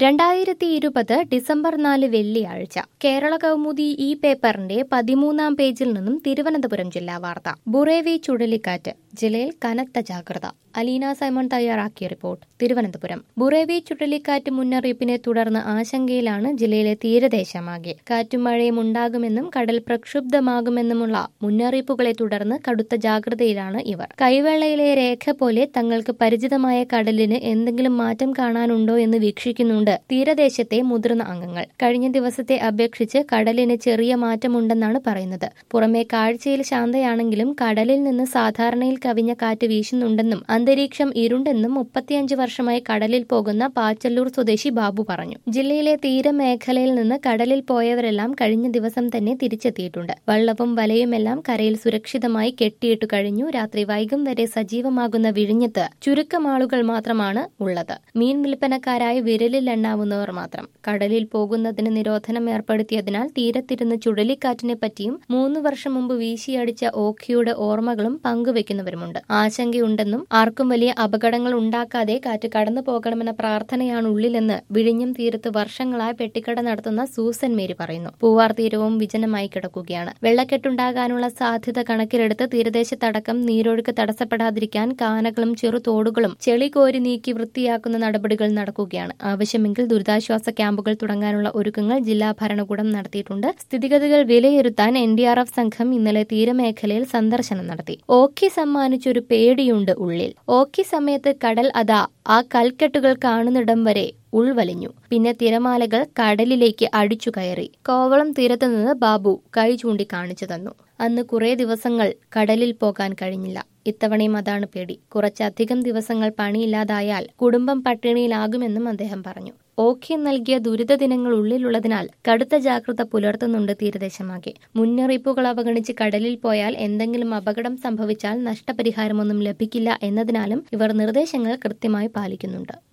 രണ്ടായിരത്തി ഇരുപത് ഡിസംബർ നാല് വെള്ളിയാഴ്ച കേരള കൗമുദി ഈ പേപ്പറിന്റെ പതിമൂന്നാം പേജിൽ നിന്നും തിരുവനന്തപുരം ജില്ലാ വാർത്ത ബുറേവി ചുഴലിക്കാറ്റ് ജില്ലയിൽ കനത്ത ജാഗ്രത അലീന സൈമൺ തയ്യാറാക്കിയ റിപ്പോർട്ട് തിരുവനന്തപുരം ബുറേവി ചുഴലിക്കാറ്റ് മുന്നറിയിപ്പിനെ തുടർന്ന് ആശങ്കയിലാണ് ജില്ലയിലെ തീരദേശമാകെ കാറ്റും മഴയും ഉണ്ടാകുമെന്നും കടൽ പ്രക്ഷുബ്ധമാകുമെന്നുമുള്ള മുന്നറിയിപ്പുകളെ തുടർന്ന് കടുത്ത ജാഗ്രതയിലാണ് ഇവർ കൈവെള്ളയിലെ രേഖ പോലെ തങ്ങൾക്ക് പരിചിതമായ കടലിന് എന്തെങ്കിലും മാറ്റം കാണാനുണ്ടോ എന്ന് വീക്ഷിക്കുന്നുണ്ട് തീരദേശത്തെ മുതിർന്ന അംഗങ്ങൾ കഴിഞ്ഞ ദിവസത്തെ അപേക്ഷിച്ച് കടലിന് ചെറിയ മാറ്റമുണ്ടെന്നാണ് പറയുന്നത് പുറമെ കാഴ്ചയിൽ ശാന്തയാണെങ്കിലും കടലിൽ നിന്ന് സാധാരണയിൽ കവിഞ്ഞ കാറ്റ് വീശുന്നുണ്ടെന്നും അന്തരീക്ഷം ഇരുണ്ടെന്നും മുപ്പത്തിയഞ്ച് വർഷമായി കടലിൽ പോകുന്ന പാച്ചല്ലൂർ സ്വദേശി ബാബു പറഞ്ഞു ജില്ലയിലെ തീരമേഖലയിൽ നിന്ന് കടലിൽ പോയവരെല്ലാം കഴിഞ്ഞ ദിവസം തന്നെ തിരിച്ചെത്തിയിട്ടുണ്ട് വള്ളവും വലയുമെല്ലാം കരയിൽ സുരക്ഷിതമായി കെട്ടിയിട്ടു കഴിഞ്ഞു രാത്രി വൈകും വരെ സജീവമാകുന്ന വിഴിഞ്ഞത്ത് ചുരുക്കം ആളുകൾ മാത്രമാണ് ഉള്ളത് മീൻ വിൽപ്പനക്കാരായി വിരലിൽ എണ്ണാവുന്നവർ മാത്രം കടലിൽ പോകുന്നതിന് നിരോധനം ഏർപ്പെടുത്തിയതിനാൽ തീരത്തിരുന്ന് ചുഴലിക്കാറ്റിനെ പറ്റിയും മൂന്ന് വർഷം മുമ്പ് വീശിയടിച്ച ഓഖിയുടെ ഓർമ്മകളും പങ്കുവെക്കുന്നവരുമുണ്ട് ആശങ്കയുണ്ടെന്നും ആർക്കും വലിയ അപകടങ്ങൾ ഉണ്ടാക്കാതെ കാറ്റ് കടന്നു പോകണമെന്ന പ്രാർത്ഥനയാണ് ഉള്ളിലെന്ന് വിഴിഞ്ഞം തീരത്ത് വർഷങ്ങളായി പെട്ടിക്കട നടത്തുന്ന സൂസൻ മേരി പറയുന്നു പൂവാർ തീരവും വിജനമായി കിടക്കുകയാണ് വെള്ളക്കെട്ടുണ്ടാകാനുള്ള സാധ്യത കണക്കിലെടുത്ത് തീരദേശത്തടക്കം നീരൊഴുക്ക് തടസ്സപ്പെടാതിരിക്കാൻ കാനകളും ചെറുതോടുകളും ചെളി കോരി നീക്കി വൃത്തിയാക്കുന്ന നടപടികൾ നടക്കുകയാണ് ആവശ്യമെങ്കിൽ ദുരിതാശ്വാസ ക്യാമ്പുകൾ തുടങ്ങാനുള്ള ഒരുക്കങ്ങൾ ജില്ലാ ഭരണകൂടം നടത്തിയിട്ടുണ്ട് സ്ഥിതിഗതികൾ വിലയിരുത്താൻ എൻ ഡി ആർ എഫ് സംഘം ഇന്നലെ തീരമേഖലയിൽ സന്ദർശനം നടത്തി ഓഖി സമ്മാനിച്ചൊരു പേടിയുണ്ട് ഉള്ളിൽ ഓഖി സമയത്ത് കടൽ അതാ ആ കൽക്കെട്ടുകൾ കാണുന്നിടം വരെ ഉൾവലിഞ്ഞു പിന്നെ തിരമാലകൾ കടലിലേക്ക് അടിച്ചു കയറി കോവളം തീരത്ത് നിന്ന് ബാബു കൈ ചൂണ്ടി കാണിച്ചു തന്നു അന്ന് കുറേ ദിവസങ്ങൾ കടലിൽ പോകാൻ കഴിഞ്ഞില്ല ഇത്തവണയും അതാണ് പേടി കുറച്ചധികം ദിവസങ്ങൾ പണിയില്ലാതായാൽ കുടുംബം പട്ടിണിയിലാകുമെന്നും അദ്ദേഹം പറഞ്ഞു ഓഖി നൽകിയ ദുരിത ദിനങ്ങൾ ഉള്ളിലുള്ളതിനാൽ കടുത്ത ജാഗ്രത പുലർത്തുന്നുണ്ട് തീരദേശമാകെ മുന്നറിയിപ്പുകൾ അവഗണിച്ച് കടലിൽ പോയാൽ എന്തെങ്കിലും അപകടം സംഭവിച്ചാൽ നഷ്ടപരിഹാരമൊന്നും ലഭിക്കില്ല എന്നതിനാലും ഇവർ നിർദ്ദേശങ്ങൾ കൃത്യമായി പാലിക്കുന്നുണ്ട്